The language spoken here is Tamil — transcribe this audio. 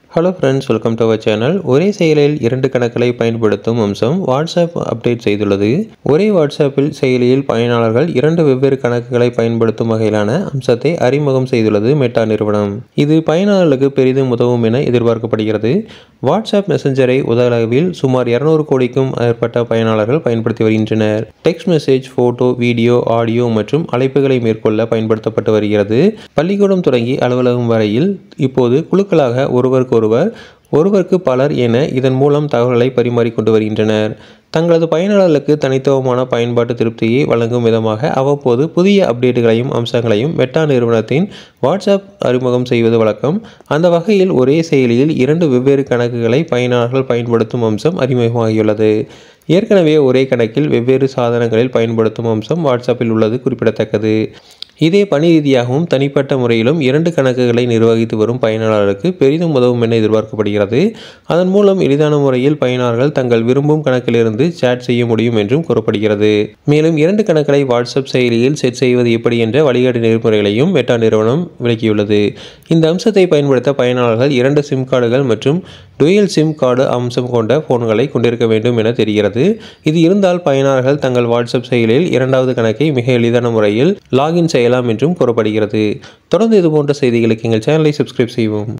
hello friends welcome to our channel ஒரே செயலியில் இரண்டு கணக்குகளை பயன்படுத்தும் அம்சம் வாட்ஸ்அப் அப்டேட் செய்துள்ளது ஒரே வாட்ஸ்அப்பில் செயலியில் பயனாளர்கள் இரண்டு வெவ்வேறு கணக்குகளை பயன்படுத்தும் வகையிலான அம்சத்தை அறிமுகம் செய்துள்ளது மெட்டா நிறுவனம் இது பயனாளர்களுக்கு பெரிதும் உதவும் என எதிர்பார்க்கப்படுகிறது வாட்ஸ்அப் மெசஞ்சரை உலகளவில் சுமார் இருநூறு கோடிக்கும் மேற்பட்ட பயனாளர்கள் பயன்படுத்தி வருகின்றனர் text message photo video audio மற்றும் அழைப்புகளை மேற்கொள்ள பயன்படுத்தப்பட்டு வருகிறது பள்ளிக்கூடம் தொடங்கி அலுவலகம் வரையில் இப்போது குழுக்களாக ஒருவருக்கு ஒருவர் ஒருவருக்கு பலர் என இதன் மூலம் தகவல்களை பரிமாறிக்கொண்டு வருகின்றனர் தங்களது பயனாளர்களுக்கு தனித்துவமான பயன்பாட்டு திருப்தியை வழங்கும் விதமாக அவ்வப்போது புதிய அப்டேட்டுகளையும் அம்சங்களையும் மெட்டா நிறுவனத்தின் வாட்ஸ்அப் அறிமுகம் செய்வது வழக்கம் அந்த வகையில் ஒரே செயலியில் இரண்டு வெவ்வேறு கணக்குகளை பயனாளர்கள் பயன்படுத்தும் அம்சம் அறிமுகமாகியுள்ளது ஏற்கனவே ஒரே கணக்கில் வெவ்வேறு சாதனங்களில் பயன்படுத்தும் அம்சம் வாட்ஸ்அப்பில் உள்ளது குறிப்பிடத்தக்கது இதே பணி ரீதியாகவும் தனிப்பட்ட முறையிலும் இரண்டு கணக்குகளை நிர்வகித்து வரும் பயனாளர்களுக்கு பெரிதும் உதவும் என எதிர்பார்க்கப்படுகிறது அதன் மூலம் எளிதான முறையில் பயனாளர்கள் தங்கள் விரும்பும் கணக்கிலிருந்து சேட் செய்ய முடியும் என்றும் கூறப்படுகிறது மேலும் இரண்டு கணக்குகளை வாட்ஸ்அப் செயலியில் செட் செய்வது எப்படி என்ற வழிகாட்டு நெறிமுறைகளையும் மெட்டா நிறுவனம் விளக்கியுள்ளது இந்த அம்சத்தை பயன்படுத்த பயனாளர்கள் இரண்டு சிம் கார்டுகள் மற்றும் டுயல் சிம் கார்டு அம்சம் கொண்ட போன்களை கொண்டிருக்க வேண்டும் என தெரிகிறது இது இருந்தால் பயனாளர்கள் தங்கள் வாட்ஸ்அப் செயலியில் இரண்டாவது கணக்கை மிக எளிதான முறையில் லாகின் செய்யலாம் என்றும் கூறப்படுகிறது தொடர்ந்து இதுபோன்ற செய்திகளுக்கு எங்கள் சேனலை சப்ஸ்கிரைப் செய்வோம்